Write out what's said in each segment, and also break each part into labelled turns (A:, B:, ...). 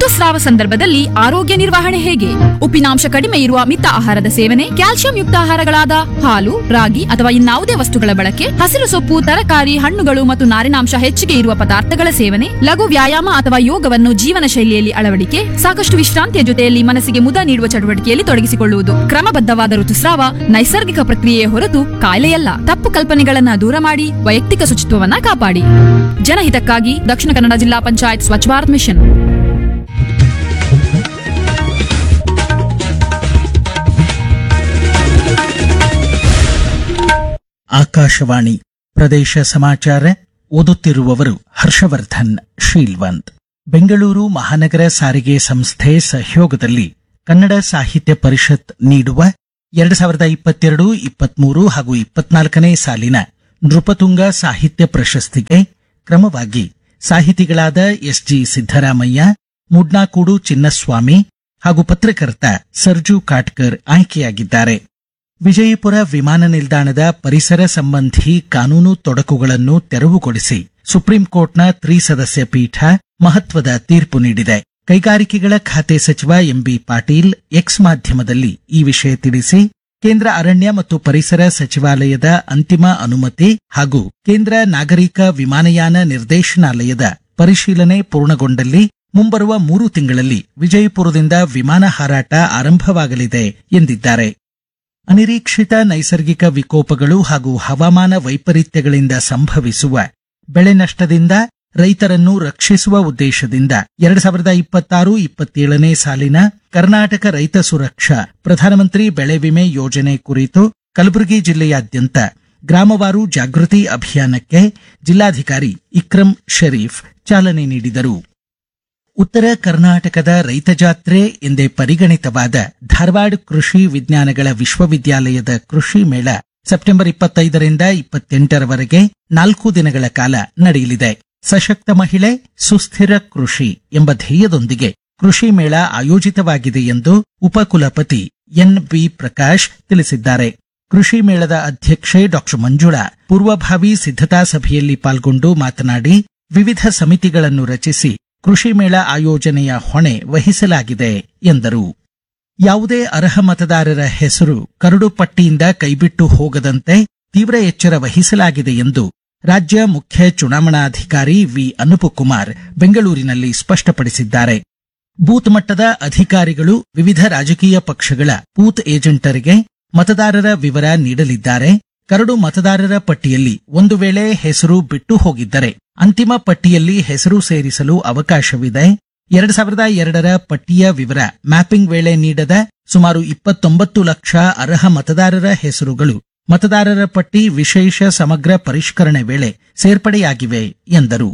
A: ಋತುಸ್ರಾವ ಸಂದರ್ಭದಲ್ಲಿ ಆರೋಗ್ಯ ನಿರ್ವಹಣೆ ಹೇಗೆ ಉಪ್ಪಿನಾಂಶ ಕಡಿಮೆ ಇರುವ ಮಿತ ಆಹಾರದ ಸೇವನೆ ಕ್ಯಾಲ್ಸಿಯಂ ಯುಕ್ತ ಆಹಾರಗಳಾದ ಹಾಲು ರಾಗಿ ಅಥವಾ ಇನ್ನಾವುದೇ ವಸ್ತುಗಳ ಬಳಕೆ ಹಸಿರು ಸೊಪ್ಪು ತರಕಾರಿ ಹಣ್ಣುಗಳು ಮತ್ತು ನಾರಿನಾಂಶ ಹೆಚ್ಚಿಗೆ ಇರುವ ಪದಾರ್ಥಗಳ ಸೇವನೆ ಲಘು ವ್ಯಾಯಾಮ ಅಥವಾ ಯೋಗವನ್ನು ಜೀವನ ಶೈಲಿಯಲ್ಲಿ ಅಳವಡಿಕೆ ಸಾಕಷ್ಟು ವಿಶ್ರಾಂತಿಯ ಜೊತೆಯಲ್ಲಿ ಮನಸ್ಸಿಗೆ ಮುದ ನೀಡುವ ಚಟುವಟಿಕೆಯಲ್ಲಿ ತೊಡಗಿಸಿಕೊಳ್ಳುವುದು ಕ್ರಮಬದ್ಧವಾದ ಋತುಸ್ರಾವ ನೈಸರ್ಗಿಕ ಪ್ರಕ್ರಿಯೆಯೇ ಹೊರತು ಕಾಯಿಲೆಯಲ್ಲ ತಪ್ಪು ಕಲ್ಪನೆಗಳನ್ನ ದೂರ ಮಾಡಿ ವೈಯಕ್ತಿಕ ಶುಚಿತ್ವವನ್ನ ಕಾಪಾಡಿ ಜನಹಿತಕ್ಕಾಗಿ ದಕ್ಷಿಣ ಕನ್ನಡ ಜಿಲ್ಲಾ ಪಂಚಾಯತ್ ಸ್ವಚ್ಛ ಭಾರತ್ ಮಿಷನ್
B: ಆಕಾಶವಾಣಿ ಪ್ರದೇಶ ಸಮಾಚಾರ ಓದುತ್ತಿರುವವರು ಹರ್ಷವರ್ಧನ್ ಶೀಲ್ವಂತ್ ಬೆಂಗಳೂರು ಮಹಾನಗರ ಸಾರಿಗೆ ಸಂಸ್ಥೆ ಸಹಯೋಗದಲ್ಲಿ ಕನ್ನಡ ಸಾಹಿತ್ಯ ಪರಿಷತ್ ನೀಡುವ ಎರಡು ಸಾವಿರದ ಇಪ್ಪತ್ತೆರಡು ಇಪ್ಪತ್ಮೂರು ಹಾಗೂ ಇಪ್ಪತ್ನಾಲ್ಕನೇ ಸಾಲಿನ ನೃಪತುಂಗ ಸಾಹಿತ್ಯ ಪ್ರಶಸ್ತಿಗೆ ಕ್ರಮವಾಗಿ ಸಾಹಿತಿಗಳಾದ ಎಸ್ಜಿ ಸಿದ್ದರಾಮಯ್ಯ ಮುಡ್ನಾಕೂಡು ಚಿನ್ನಸ್ವಾಮಿ ಹಾಗೂ ಪತ್ರಕರ್ತ ಸರ್ಜು ಕಾಟ್ಕರ್ ಆಯ್ಕೆಯಾಗಿದ್ದಾರೆ ವಿಜಯಪುರ ವಿಮಾನ ನಿಲ್ದಾಣದ ಪರಿಸರ ಸಂಬಂಧಿ ಕಾನೂನು ತೊಡಕುಗಳನ್ನು ತೆರವುಗೊಳಿಸಿ ಸುಪ್ರೀಂ ಕೋರ್ಟ್ನ ತ್ರಿಸದಸ್ಯ ಪೀಠ ಮಹತ್ವದ ತೀರ್ಪು ನೀಡಿದೆ ಕೈಗಾರಿಕೆಗಳ ಖಾತೆ ಸಚಿವ ಎಂಬಿ ಪಾಟೀಲ್ ಎಕ್ಸ್ ಮಾಧ್ಯಮದಲ್ಲಿ ಈ ವಿಷಯ ತಿಳಿಸಿ ಕೇಂದ್ರ ಅರಣ್ಯ ಮತ್ತು ಪರಿಸರ ಸಚಿವಾಲಯದ ಅಂತಿಮ ಅನುಮತಿ ಹಾಗೂ ಕೇಂದ್ರ ನಾಗರಿಕ ವಿಮಾನಯಾನ ನಿರ್ದೇಶನಾಲಯದ ಪರಿಶೀಲನೆ ಪೂರ್ಣಗೊಂಡಲ್ಲಿ ಮುಂಬರುವ ಮೂರು ತಿಂಗಳಲ್ಲಿ ವಿಜಯಪುರದಿಂದ ವಿಮಾನ ಹಾರಾಟ ಆರಂಭವಾಗಲಿದೆ ಎಂದಿದ್ದಾರೆ ಅನಿರೀಕ್ಷಿತ ನೈಸರ್ಗಿಕ ವಿಕೋಪಗಳು ಹಾಗೂ ಹವಾಮಾನ ವೈಪರೀತ್ಯಗಳಿಂದ ಸಂಭವಿಸುವ ಬೆಳೆ ನಷ್ಟದಿಂದ ರೈತರನ್ನು ರಕ್ಷಿಸುವ ಉದ್ದೇಶದಿಂದ ಎರಡು ಸಾವಿರದ ಇಪ್ಪತ್ತಾರು ಇಪ್ಪತ್ತೇಳನೇ ಸಾಲಿನ ಕರ್ನಾಟಕ ರೈತ ಸುರಕ್ಷಾ ಪ್ರಧಾನಮಂತ್ರಿ ಬೆಳೆ ವಿಮೆ ಯೋಜನೆ ಕುರಿತು ಕಲಬುರಗಿ ಜಿಲ್ಲೆಯಾದ್ಯಂತ ಗ್ರಾಮವಾರು ಜಾಗೃತಿ ಅಭಿಯಾನಕ್ಕೆ ಜಿಲ್ಲಾಧಿಕಾರಿ ಇಕ್ರಂ ಶರೀಫ್ ಚಾಲನೆ ನೀಡಿದರು ಉತ್ತರ ಕರ್ನಾಟಕದ ರೈತ ಜಾತ್ರೆ ಎಂದೇ ಪರಿಗಣಿತವಾದ ಧಾರವಾಡ ಕೃಷಿ ವಿಜ್ಞಾನಗಳ ವಿಶ್ವವಿದ್ಯಾಲಯದ ಕೃಷಿ ಮೇಳ ಸೆಪ್ಟೆಂಬರ್ ಇಪ್ಪತ್ತೈದರಿಂದ ಇಪ್ಪತ್ತೆಂಟರವರೆಗೆ ನಾಲ್ಕು ದಿನಗಳ ಕಾಲ ನಡೆಯಲಿದೆ ಸಶಕ್ತ ಮಹಿಳೆ ಸುಸ್ಥಿರ ಕೃಷಿ ಎಂಬ ಧ್ಯೇಯದೊಂದಿಗೆ ಕೃಷಿ ಮೇಳ ಆಯೋಜಿತವಾಗಿದೆ ಎಂದು ಉಪಕುಲಪತಿ ಎನ್ ಬಿ ಪ್ರಕಾಶ್ ತಿಳಿಸಿದ್ದಾರೆ ಕೃಷಿ ಮೇಳದ ಅಧ್ಯಕ್ಷೆ ಡಾಕ್ಟರ್ ಮಂಜುಳಾ ಪೂರ್ವಭಾವಿ ಸಿದ್ಧತಾ ಸಭೆಯಲ್ಲಿ ಪಾಲ್ಗೊಂಡು ಮಾತನಾಡಿ ವಿವಿಧ ಸಮಿತಿಗಳನ್ನು ರಚಿಸಿ ಕೃಷಿ ಮೇಳ ಆಯೋಜನೆಯ ಹೊಣೆ ವಹಿಸಲಾಗಿದೆ ಎಂದರು ಯಾವುದೇ ಅರ್ಹ ಮತದಾರರ ಹೆಸರು ಕರಡು ಪಟ್ಟಿಯಿಂದ ಕೈಬಿಟ್ಟು ಹೋಗದಂತೆ ತೀವ್ರ ಎಚ್ಚರ ವಹಿಸಲಾಗಿದೆ ಎಂದು ರಾಜ್ಯ ಮುಖ್ಯ ಚುನಾವಣಾಧಿಕಾರಿ ವಿ ಅನುಪಕುಮಾರ್ ಬೆಂಗಳೂರಿನಲ್ಲಿ ಸ್ಪಷ್ಟಪಡಿಸಿದ್ದಾರೆ ಬೂತ್ ಮಟ್ಟದ ಅಧಿಕಾರಿಗಳು ವಿವಿಧ ರಾಜಕೀಯ ಪಕ್ಷಗಳ ಬೂತ್ ಏಜೆಂಟರಿಗೆ ಮತದಾರರ ವಿವರ ನೀಡಲಿದ್ದಾರೆ ಕರಡು ಮತದಾರರ ಪಟ್ಟಿಯಲ್ಲಿ ಒಂದು ವೇಳೆ ಹೆಸರು ಬಿಟ್ಟು ಹೋಗಿದ್ದರೆ ಅಂತಿಮ ಪಟ್ಟಿಯಲ್ಲಿ ಹೆಸರು ಸೇರಿಸಲು ಅವಕಾಶವಿದೆ ಎರಡು ಸಾವಿರದ ಎರಡರ ಪಟ್ಟಿಯ ವಿವರ ಮ್ಯಾಪಿಂಗ್ ವೇಳೆ ನೀಡದ ಸುಮಾರು ಇಪ್ಪತ್ತೊಂಬತ್ತು ಲಕ್ಷ ಅರ್ಹ ಮತದಾರರ ಹೆಸರುಗಳು ಮತದಾರರ ಪಟ್ಟಿ ವಿಶೇಷ ಸಮಗ್ರ ಪರಿಷ್ಕರಣೆ ವೇಳೆ ಸೇರ್ಪಡೆಯಾಗಿವೆ ಎಂದರು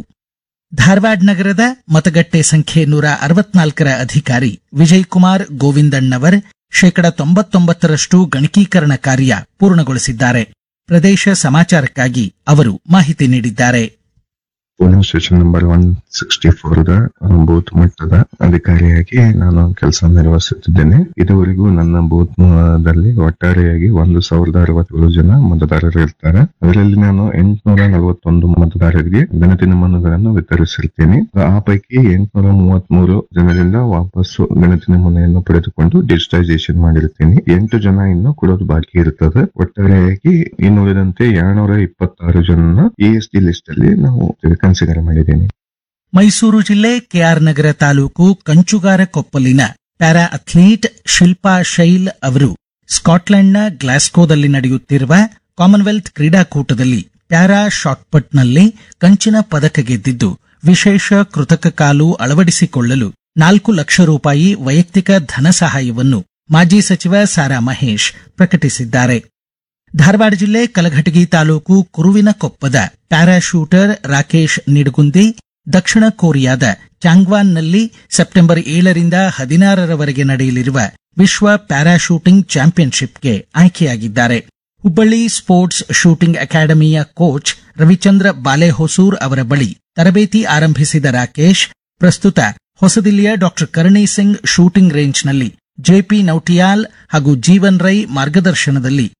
B: ಧಾರವಾಡ ನಗರದ ಮತಗಟ್ಟೆ ಸಂಖ್ಯೆ ನೂರ ಅರವತ್ನಾಲ್ಕರ ಅಧಿಕಾರಿ ವಿಜಯಕುಮಾರ್ ಗೋವಿಂದಣ್ಣವರ್ ಶೇಕಡ ತೊಂಬತ್ತೊಂಬತ್ತರಷ್ಟು ಗಣಕೀಕರಣ ಕಾರ್ಯ ಪೂರ್ಣಗೊಳಿಸಿದ್ದಾರೆ ಪ್ರದೇಶ ಸಮಾಚಾರಕ್ಕಾಗಿ ಅವರು ಮಾಹಿತಿ ನೀಡಿದ್ದಾರೆ
C: polling station number one sixty four booth ಮಟ್ಟದ ಅಧಿಕಾರಿಯಾಗಿ ನಾನು ಕೆಲಸ ನಿರ್ವಹಿಸುತ್ತಿದ್ದೇನೆ ಇದುವರೆಗೂ ನನ್ನ ಬೂತ್ ದಲ್ಲಿ ಒಟ್ಟಾರೆಯಾಗಿ ಒಂದು ಸಾವಿರದ ಅರವತ್ತೇಳು ಜನ ಮತದಾರರು ಇರ್ತಾರೆ ಅದರಲ್ಲಿ ನಾನು ಎಂಟುನೂರ ನಲವತ್ತೊಂದು ಮತದಾರರಿಗೆ ಗಣತಿನ ಮನುಗಳನ್ನು ವಿತರಿಸಿರ್ತೇನೆ ಆ ಪೈಕಿ ಎಂಟುನೂರ ಮೂವತ್ಮೂರು ಜನರಿಂದ ವಾಪಸ್ಸು ಗಣತಿನ ಮನೆಯನ್ನು ಪಡೆದುಕೊಂಡು ಡಿಜಿಟೈಸೇಷನ್ ಮಾಡಿರ್ತೀನಿ ಎಂಟು ಜನ ಇನ್ನು ಕೊಡೋದು ಬಾಕಿ ಇರ್ತದೆ ಒಟ್ಟಾರೆಯಾಗಿ ಇನ್ನುಳಿದಂತೆ ಎರಡ್ನೂರ ಇಪ್ಪತ್ತಾರು ಜನ ಇ ಎಸ್ ಡಿ ಲಿಸ್ಟ್ ಅಲ್ಲಿ ನಾವು ಕನ್ಸಿಡರ್ ಮಾಡಿದ್ದೇನೆ
B: ಮೈಸೂರು ಜಿಲ್ಲೆ ಕೆಆರ್ ನಗರ ತಾಲೂಕು ಕಂಚುಗಾರ ಕೊಪ್ಪಲಿನ ಪ್ಯಾರಾ ಅಥ್ಲೀಟ್ ಶಿಲ್ಪಾ ಶೈಲ್ ಅವರು ಸ್ಕಾಟ್ಲೆಂಡ್ನ ಗ್ಲಾಸ್ಕೋದಲ್ಲಿ ನಡೆಯುತ್ತಿರುವ ಕಾಮನ್ವೆಲ್ತ್ ಕ್ರೀಡಾಕೂಟದಲ್ಲಿ ಪ್ಯಾರಾ ಶಾಟ್ಪಟ್ನಲ್ಲಿ ಕಂಚಿನ ಪದಕ ಗೆದ್ದಿದ್ದು ವಿಶೇಷ ಕೃತಕ ಕಾಲು ಅಳವಡಿಸಿಕೊಳ್ಳಲು ನಾಲ್ಕು ಲಕ್ಷ ರೂಪಾಯಿ ವೈಯಕ್ತಿಕ ಧನ ಸಹಾಯವನ್ನು ಮಾಜಿ ಸಚಿವ ಸಾರಾ ಮಹೇಶ್ ಪ್ರಕಟಿಸಿದ್ದಾರೆ ಧಾರವಾಡ ಜಿಲ್ಲೆ ಕಲಘಟಗಿ ತಾಲೂಕು ಕುರುವಿನ ಕೊಪ್ಪದ ಪ್ಯಾರಾಶೂಟರ್ ರಾಕೇಶ್ ನಿಡಗುಂದಿ ದಕ್ಷಿಣ ಕೊರಿಯಾದ ಚಾಂಗ್ವಾನ್ನಲ್ಲಿ ಸೆಪ್ಟೆಂಬರ್ ಏಳರಿಂದ ಹದಿನಾರರವರೆಗೆ ನಡೆಯಲಿರುವ ವಿಶ್ವ ಪ್ಯಾರಾಶೂಟಿಂಗ್ ಚಾಂಪಿಯನ್ಶಿಪ್ಗೆ ಆಯ್ಕೆಯಾಗಿದ್ದಾರೆ ಹುಬ್ಬಳ್ಳಿ ಸ್ಪೋರ್ಟ್ಸ್ ಶೂಟಿಂಗ್ ಅಕಾಡೆಮಿಯ ಕೋಚ್ ರವಿಚಂದ್ರ ಬಾಲೆಹೊಸೂರ್ ಅವರ ಬಳಿ ತರಬೇತಿ ಆರಂಭಿಸಿದ ರಾಕೇಶ್ ಪ್ರಸ್ತುತ ಹೊಸದಿಲ್ಲಿಯ ಡಾಕ್ಟರ್ ಕರ್ಣಿ ಸಿಂಗ್ ಶೂಟಿಂಗ್ ರೇಂಜ್ನಲ್ಲಿ ಜೆಪಿ ನೌಟಿಯಾಲ್ ಹಾಗೂ ಜೀವನ್ ರೈ ಮಾರ್ಗದರ್ಶನದಲ್ಲಿ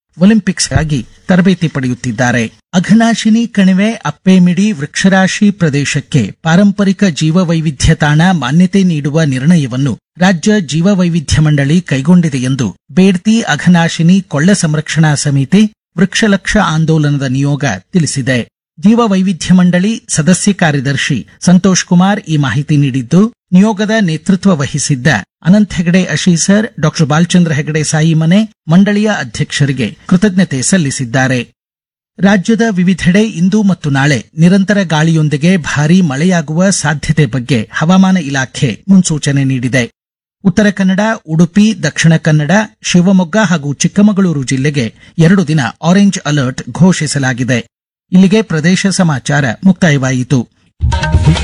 B: ಒಲಿಂಪಿಕ್ಸ್ಗಾಗಿ ತರಬೇತಿ ಪಡೆಯುತ್ತಿದ್ದಾರೆ ಅಘನಾಶಿನಿ ಕಣಿವೆ ಅಪ್ಪೇಮಿಡಿ ವೃಕ್ಷರಾಶಿ ಪ್ರದೇಶಕ್ಕೆ ಪಾರಂಪರಿಕ ಜೀವವೈವಿಧ್ಯ ತಾಣ ಮಾನ್ಯತೆ ನೀಡುವ ನಿರ್ಣಯವನ್ನು ರಾಜ್ಯ ಜೀವವೈವಿಧ್ಯ ಮಂಡಳಿ ಕೈಗೊಂಡಿದೆ ಎಂದು ಬೇಡ್ತಿ ಅಘನಾಶಿನಿ ಕೊಳ್ಳ ಸಂರಕ್ಷಣಾ ಸಮಿತಿ ವೃಕ್ಷಲಕ್ಷ ಆಂದೋಲನದ ನಿಯೋಗ ತಿಳಿಸಿದೆ ಜೀವವೈವಿಧ್ಯ ಮಂಡಳಿ ಸದಸ್ಯ ಕಾರ್ಯದರ್ಶಿ ಸಂತೋಷ್ ಕುಮಾರ್ ಈ ಮಾಹಿತಿ ನೀಡಿದ್ದು ನಿಯೋಗದ ನೇತೃತ್ವ ವಹಿಸಿದ್ದ ಅನಂತ್ ಹೆಗಡೆ ಅಶೀಸರ್ ಡಾಕ್ಟರ್ ಬಾಲಚಂದ್ರ ಹೆಗಡೆ ಸಾಯಿಮನೆ ಮಂಡಳಿಯ ಅಧ್ಯಕ್ಷರಿಗೆ ಕೃತಜ್ಞತೆ ಸಲ್ಲಿಸಿದ್ದಾರೆ ರಾಜ್ಯದ ವಿವಿಧೆಡೆ ಇಂದು ಮತ್ತು ನಾಳೆ ನಿರಂತರ ಗಾಳಿಯೊಂದಿಗೆ ಭಾರೀ ಮಳೆಯಾಗುವ ಸಾಧ್ಯತೆ ಬಗ್ಗೆ ಹವಾಮಾನ ಇಲಾಖೆ ಮುನ್ಸೂಚನೆ ನೀಡಿದೆ ಉತ್ತರ ಕನ್ನಡ ಉಡುಪಿ ದಕ್ಷಿಣ ಕನ್ನಡ ಶಿವಮೊಗ್ಗ ಹಾಗೂ ಚಿಕ್ಕಮಗಳೂರು ಜಿಲ್ಲೆಗೆ ಎರಡು ದಿನ ಆರೆಂಜ್ ಅಲರ್ಟ್ ಘೋಷಿಸಲಾಗಿದೆ ಇಲ್ಲಿಗೆ ಪ್ರದೇಶ ಸಮಾಚಾರ ಮುಕ್ತಾಯವಾಯಿತು